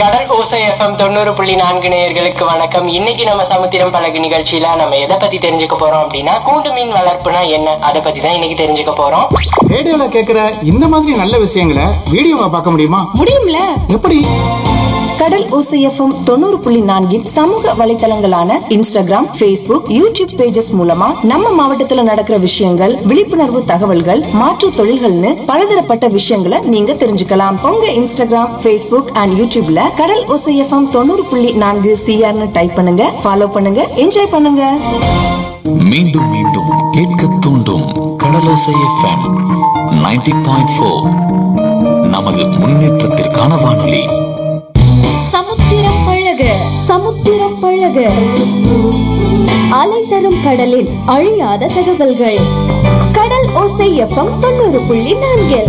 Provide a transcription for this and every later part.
கடல் ஓசை எஃப்எம் தொண்ணூறு புள்ளி நான்கு நேயர்களுக்கு வணக்கம் இன்னைக்கு நம்ம சமுத்திரம் பழகு நிகழ்ச்சியில நம்ம எதை பத்தி தெரிஞ்சுக்க போறோம் அப்படின்னா கூண்டு மீன் வளர்ப்புனா என்ன அதை பத்தி தான் இன்னைக்கு தெரிஞ்சுக்க போறோம் ரேடியோல கேக்குற இந்த மாதிரி நல்ல விஷயங்களை வீடியோவா பார்க்க முடியுமா முடியும்ல எப்படி கடல் ஓசைஎஃப்எம் தொண்ணூறு புள்ளி நான்கின் சமூக வலைத்தளங்களான இன்ஸ்டாகிராம் Facebook யூடியூப் பேஜஸ் மூலமா நம்ம மாவட்டத்துல நடக்கிற விஷயங்கள் விழிப்புணர்வு தகவல்கள் மாற்று தொழில்கள்னு பலதரப்பட்ட விஷயங்களை நீங்க தெரிஞ்சுக்கலாம் உங்க இன்ஸ்டாகிராம் Facebook அண்ட் யூடியூப்ல கடல் ஓசைஎஃப்எம் தொண்ணூறு புள்ளி நான்கு சிஆர்னு டைப் பண்ணுங்க ஃபாலோ பண்ணுங்க என்ஜாய் பண்ணுங்க மீண்டும் மீண்டும் கேட்க தூண்டும் கடலோசை எஃப்எம் 90.4 பாயிண்ட் ஃபோர் நமது முன்னேற்றத்திற்கான வானொலி சமுத்திரம் பழக சமுத்திரம் பழக அலை தரும் கடலில் அழியாத தகவல்கள் கடல் ஓசை எஃப்எம் தொண்ணூறு புள்ளி நான்கு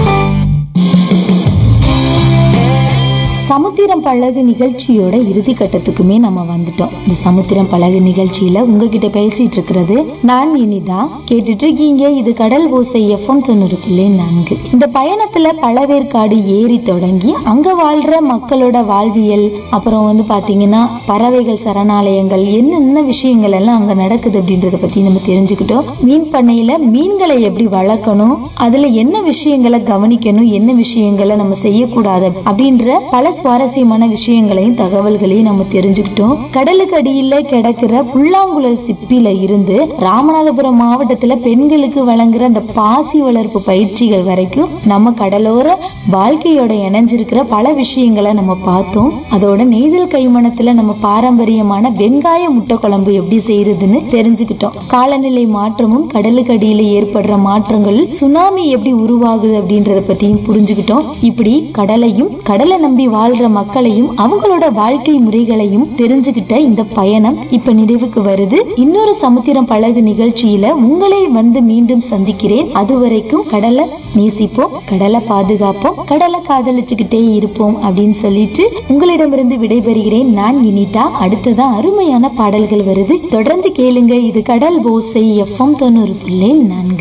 சமுத்திரம் பழகு நிகழ்ச்சியோட இறுதி கட்டத்துக்குமே நம்ம வந்துட்டோம் இந்த சமுத்திரம் பழகு நிகழ்ச்சியில உங்ககிட்ட பேசிட்டு இருக்கிறது நான் இனிதா கேட்டுட்டு இருக்கீங்க இது கடல் ஓசை எஃப்எம் தொண்ணூறு புள்ளி நான்கு இந்த பயணத்துல பழவேற்காடு ஏறி தொடங்கி அங்க வாழ்ற மக்களோட வாழ்வியல் அப்புறம் வந்து பாத்தீங்கன்னா பறவைகள் சரணாலயங்கள் என்னென்ன விஷயங்கள் எல்லாம் அங்க நடக்குது அப்படின்றத பத்தி நம்ம தெரிஞ்சுக்கிட்டோம் மீன் பண்ணையில மீன்களை எப்படி வளர்க்கணும் அதுல என்ன விஷயங்களை கவனிக்கணும் என்ன விஷயங்களை நம்ம செய்யக்கூடாது அப்படின்ற பல சுவாரஸ்யமான விஷயங்களையும் தகவல்களையும் நம்ம தெரிஞ்சுக்கிட்டோம் கடலுக்கு அடியில கிடக்கிற புல்லாங்குழல் சிப்பில இருந்து ராமநாதபுரம் மாவட்டத்துல பெண்களுக்கு வழங்குற அந்த பாசி வளர்ப்பு பயிற்சிகள் வரைக்கும் நம்ம கடலோர வாழ்க்கையோட இணைஞ்சிருக்கிற பல விஷயங்களை நம்ம பார்த்தோம் அதோட நெய்தல் கைமணத்துல நம்ம பாரம்பரியமான வெங்காய முட்டை குழம்பு எப்படி செய்யறதுன்னு தெரிஞ்சுக்கிட்டோம் காலநிலை மாற்றமும் கடலுக்கு அடியில ஏற்படுற மாற்றங்கள் சுனாமி எப்படி உருவாகுது அப்படின்றத பத்தியும் புரிஞ்சுக்கிட்டோம் இப்படி கடலையும் கடலை நம்பி வாழ்ற மக்களையும் அவங்களோட வாழ்க்கை முறைகளையும் தெரிஞ்சுக்கிட்ட இந்த பயணம் இப்ப நிறைவுக்கு வருது இன்னொரு சமுத்திரம் பழகு நிகழ்ச்சியில உங்களை வந்து மீண்டும் சந்திக்கிறேன் அதுவரைக்கும் கடலை நேசிப்போம் கடலை பாதுகாப்போம் கடலை காதலிச்சுக்கிட்டே இருப்போம் அப்படின்னு சொல்லிட்டு உங்களிடமிருந்து விடைபெறுகிறேன் நான் இனிதா அடுத்ததா அருமையான பாடல்கள் வருது தொடர்ந்து கேளுங்க இது கடல் ஓசை எஃப்எம் தொண்ணூறு புள்ளி நான்கு